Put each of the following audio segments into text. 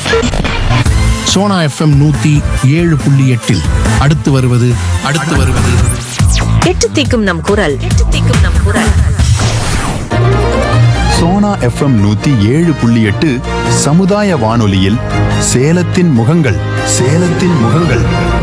Sona FM நூத்தி ஏழு புள்ளி எட்டில் அடுத்து வருவது அடுத்து வருவது எட்டு தீக்கும் நம் குரல் எட்டு தீக்கும் நம் குரல் சோனா எஃப்எம் நூத்தி ஏழு புள்ளி எட்டு சமுதாய வானொலியில் சேலத்தின் முகங்கள் சேலத்தின் முகங்கள்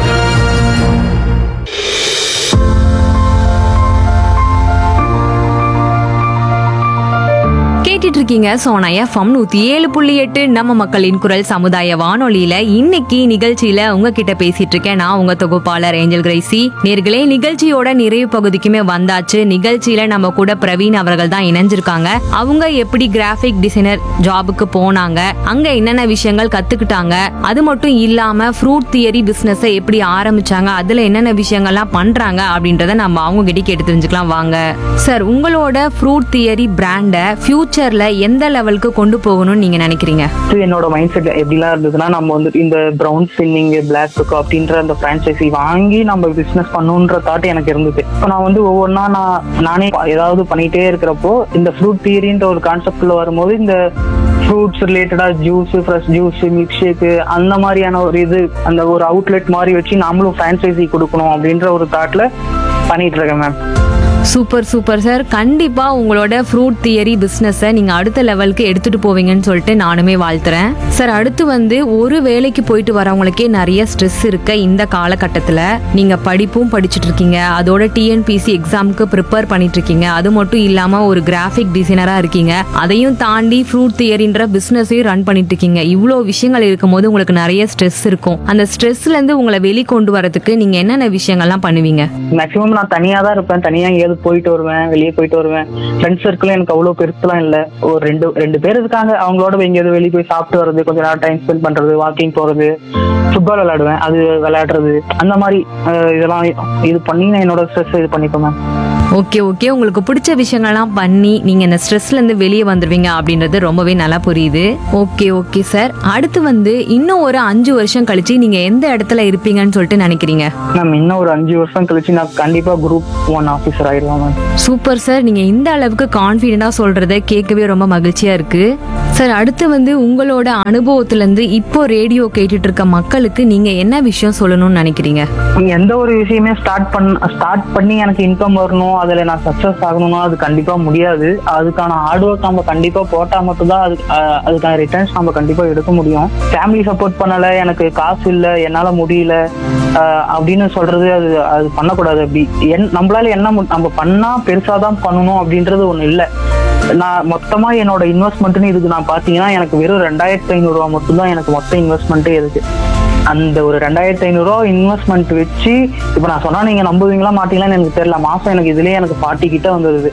கேட்டுட்டு இருக்கீங்க சோனா எஃப்எம் நூத்தி ஏழு புள்ளி எட்டு நம்ம மக்களின் குரல் சமுதாய வானொலியில இன்னைக்கு நிகழ்ச்சியில உங்ககிட்ட பேசிட்டு இருக்கேன் நான் உங்க தொகுப்பாளர் ஏஞ்சல் கிரைசி நேர்களே நிகழ்ச்சியோட நிறைவு பகுதிக்குமே வந்தாச்சு நிகழ்ச்சியில நம்ம கூட பிரவீன் அவர்கள் தான் இணைஞ்சிருக்காங்க அவங்க எப்படி கிராஃபிக் டிசைனர் ஜாபுக்கு போனாங்க அங்க என்னென்ன விஷயங்கள் கத்துக்கிட்டாங்க அது மட்டும் இல்லாம ஃப்ரூட் தியரி பிசினஸ் எப்படி ஆரம்பிச்சாங்க அதுல என்னென்ன விஷயங்கள்லாம் பண்றாங்க அப்படின்றத நம்ம அவங்க கிட்ட கேட்டு தெரிஞ்சுக்கலாம் வாங்க சார் உங்களோட ஃப்ரூட் தியரி பிராண்டை ஃபியூச்சர்ல எந்த லெவலுக்கு கொண்டு போகணும்னு நீங்க நினைக்கிறீங்க இது என்னோட மைண்ட் செட் எப்படிலாம் இருந்ததுன்னா நம்ம வந்து இந்த ப்ரௌன் ஸ்பின்னிங் பிளாக் புக் அப்படின்ற அந்த ஃப்ரான்ச்சைசி வாங்கி நம்ம பிசினஸ் பண்ணணுன்ற தாட் எனக்கு இருந்தது இப்போ நான் வந்து ஒவ்வொன்றா நான் நானே ஏதாவது பண்ணிட்டே இருக்கிறப்போ இந்த ஃப்ரூட் தியரின்ற ஒரு கான்செப்ட்ல வரும்போது இந்த ஃப்ரூட்ஸ் ரிலேட்டடா juice fresh juice milk shake அந்த மாதிரியான ஒரு இது அந்த ஒரு அவுட்லெட் மாதிரி வச்சு நாமளும் ஃப்ரான்ச்சைசி கொடுக்கணும் அப்படின்ற ஒரு தாட்ல பண்ணிட்டு இருக்கேன் மேம் சூப்பர் சூப்பர் சார் கண்டிப்பா உங்களோட ஃப்ரூட் தியரி பிசினஸை நீங்க அடுத்த லெவலுக்கு எடுத்துட்டு போவீங்கன்னு சொல்லிட்டு நானுமே வாழ்த்துறேன் சார் அடுத்து வந்து ஒரு வேலைக்கு போயிட்டு வரவங்களுக்கே நிறைய ஸ்ட்ரெஸ் இருக்க இந்த காலகட்டத்துல நீங்க படிப்பும் படிச்சுட்டு இருக்கீங்க அதோட டிஎன்பிசி எக்ஸாமுக்கு ப்ரிப்பேர் பண்ணிட்டு இருக்கீங்க அது மட்டும் இல்லாம ஒரு கிராஃபிக் டிசைனரா இருக்கீங்க அதையும் தாண்டி ஃப்ரூட் தியரின்ற பிசினஸையும் ரன் பண்ணிட்டு இருக்கீங்க இவ்வளோ விஷயங்கள் இருக்கும்போது உங்களுக்கு நிறைய ஸ்ட்ரெஸ் இருக்கும் அந்த ஸ்ட்ரெஸ்ல இருந்து உங்களை வெளிக்கொண்டு வரதுக்கு நீங்க என்னென்ன விஷயங்கள்லாம் பண்ணுவீங்க மேக்ஸிமம் நான் தனியா தான் இருப்பேன் தனியா எங்கேயாவது போயிட்டு வருவேன் வெளியே போயிட்டு வருவேன் ஃப்ரெண்ட்ஸ் சர்க்கிளும் எனக்கு அவ்வளோ பெருசுலாம் இல்லை ஒரு ரெண்டு ரெண்டு பேர் இருக்காங்க அவங்களோட போய் எங்கேயாவது வெளியே போய் சாப்பிட்டு வர்றது கொஞ்ச நேரம் டைம் ஸ்பெண்ட் பண்றது வாக்கிங் போறது ஃபுட்பால் விளையாடுவேன் அது விளையாடுறது அந்த மாதிரி அஹ், இதெல்லாம் இது பண்ணி நான் என்னோட ஸ்ட்ரெஸ் இது பண்ணிப்பேன் மேம் ஓகே ஓகே உங்களுக்கு பிடிச்ச விஷயங்கள்லாம் பண்ணி நீங்க இந்த ஸ்ட்ரெஸ்ல இருந்து வெளியே வந்துருவீங்க அப்படின்றது ரொம்பவே நல்லா புரியுது ஓகே ஓகே சார் அடுத்து வந்து இன்னும் ஒரு அஞ்சு வருஷம் கழிச்சு நீங்க எந்த இடத்துல இருப்பீங்கன்னு சொல்லிட்டு நினைக்கிறீங்க மேம் இன்னும் ஒரு அஞ்சு வருஷம் கழிச்சு நான் கண்டிப்பா குரூப் ஒன் ஆஃபீஸர் ஆயிடலாம் மேம் சூப்பர் சார் நீங்க இந்த அளவுக்கு கான்ஃபிடென்ட்டா சொல்றத கேட்கவே ரொம்ப மகிழ்ச்சியா இருக்கு சார் அடுத்து வந்து உங்களோட அனுபவத்துல இருந்து இப்போ ரேடியோ கேட்டுட்டு இருக்க மக்களுக்கு நீங்க என்ன விஷயம் சொல்லணும்னு நினைக்கிறீங்க நீங்க எந்த ஒரு விஷயமே ஸ்டார்ட் பண்ண ஸ்டார்ட் பண்ணி எனக்கு இன்கம் வரணும் அதுல நான் சக்சஸ் ஆகணும்னா அது கண்டிப்பா முடியாது அதுக்கான ஹார்ட் ஒர்க் நம்ம கண்டிப்பா போட்டா மட்டும்தான் அது அஹ், அதுக்கான ரிட்டர்ன்ஸ் நம்ம கண்டிப்பா எடுக்க முடியும் ஃபேமிலி சப்போர்ட் பண்ணல எனக்கு காசு இல்ல என்னால முடியல அஹ், அப்படின்னு சொல்றது அது அது பண்ணக்கூடாது அப்படி என் நம்மளால என்ன மு- நம்ம பண்ணா பெருசா தான் பண்ணணும் அப்படின்றது ஒண்ணு இல்ல நான் மொத்தமா என்னோட இன்வெஸ்ட்மெண்ட்னு இதுக்கு நான் பாத்தீங்கன்னா எனக்கு வெறும் ரெண்டாயிரத்தி ஐநூறு ரூபா மட்டும்தான் எனக்கு மொத்த இன்வெஸ்ட்மெண்ட்டே இருக்கு அந்த ஒரு ரெண்டாயிரத்தி ஐநூறுரூவா இன்வெஸ்ட்மெண்ட் வச்சு இப்போ நான் சொன்னா நீங்க நம்புவீங்களா மாட்டீங்களான்னு எனக்கு தெரியல மாசம் எனக்கு இதுலயே எனக்கு ஃபார்ட்டி கிட்ட வந்துருது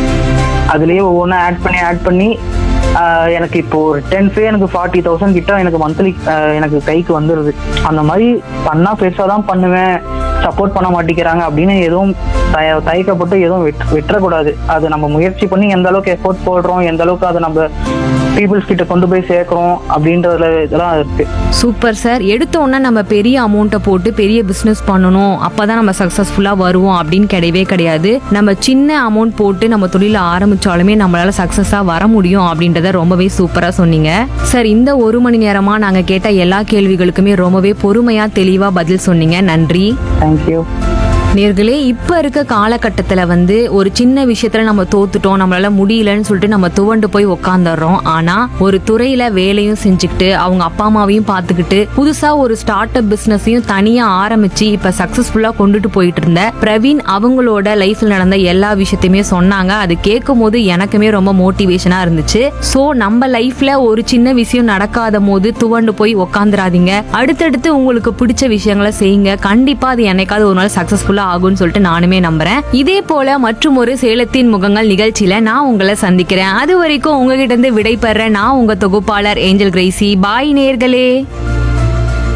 அதுலயே ஒவ்வொன்றா ஆட் பண்ணி ஆட் பண்ணி ஆஹ், எனக்கு இப்போ ஒரு டென்ஸே எனக்கு ஃபார்ட்டி தௌசண்ட் கிட்ட எனக்கு மந்த்லி எனக்கு கைக்கு வந்துருது அந்த மாதிரி பண்ணா பெருசா தான் பண்ணுவேன் சப்போர்ட் பண்ண மாட்டேங்கிறாங்க அப்படின்னு எதுவும் தய- தயக்கப்பட்டு எதுவும் விட் விட்டுறக்கூடாது அது நம்ம முயற்சி பண்ணி எந்த அளவுக்கு எஃபோர்ட் போடுறோம் எந்த அளவுக்கு அதை நம்ம பீப்புள்ஸ் கிட்ட கொண்டு போய் சேர்க்கிறோம் அப்படின்றதுல இதெல்லாம் இருக்கு சூப்பர் சார் எடுத்த உடனே நம்ம பெரிய அமௌண்ட்டை போட்டு பெரிய பிஸ்னஸ் பண்ணணும் அப்பதான் நம்ம சக்ஸஸ்ஃபுல்லாக வருவோம் அப்படின்னு கிடையவே கிடையாது நம்ம சின்ன அமௌண்ட் போட்டு நம்ம தொழிலை ஆரம்பிச்சாலுமே நம்மளால சக்ஸஸாக வர முடியும் அப்படின்றத ரொம்பவே சூப்பராக சொன்னீங்க சார் இந்த ஒரு மணி நேரமா நாங்கள் கேட்ட எல்லா கேள்விகளுக்குமே ரொம்பவே பொறுமையா தெளிவா பதில் சொன்னீங்க நன்றி தேங்க்யூ நேர்களே இப்போ இருக்க காலகட்டத்தில் வந்து ஒரு சின்ன விஷயத்துல நம்ம தோத்துட்டோம் நம்மளால முடியலன்னு சொல்லிட்டு நம்ம துவண்டு போய் உக்காந்துடுறோம் ஆனா ஒரு துறையில வேலையும் செஞ்சுக்கிட்டு அவங்க அப்பா அம்மாவையும் பார்த்துக்கிட்டு புதுசா ஒரு ஸ்டார்ட் அப் பிசினஸையும் தனியா ஆரம்பிச்சு இப்ப சக்சஸ்ஃபுல்லா கொண்டுட்டு போயிட்டு இருந்த பிரவீன் அவங்களோட லைஃப்ல நடந்த எல்லா விஷயத்தையுமே சொன்னாங்க அது கேட்கும் போது எனக்குமே ரொம்ப மோட்டிவேஷனா இருந்துச்சு சோ நம்ம லைஃப்ல ஒரு சின்ன விஷயம் நடக்காத போது துவண்டு போய் உக்காந்துராதீங்க அடுத்தடுத்து உங்களுக்கு பிடிச்ச விஷயங்களை செய்யுங்க கண்டிப்பா அது என்னைக்காவது ஒரு நாள் சக்சஸ்ஃபுல்லா ஆகும்னு சொல்லிட்டு நானுமே நம்புறேன் இதே போல மற்றும் ஒரு சேலத்தின் முகங்கள் நிகழ்ச்சியில நான் உங்களை சந்திக்கிறேன் அது வரைக்கும் உங்ககிட்ட இருந்து விடை பெற நான் உங்க தொகுப்பாளர் ஏஞ்சல் கிரேசி பாய் நேர்களே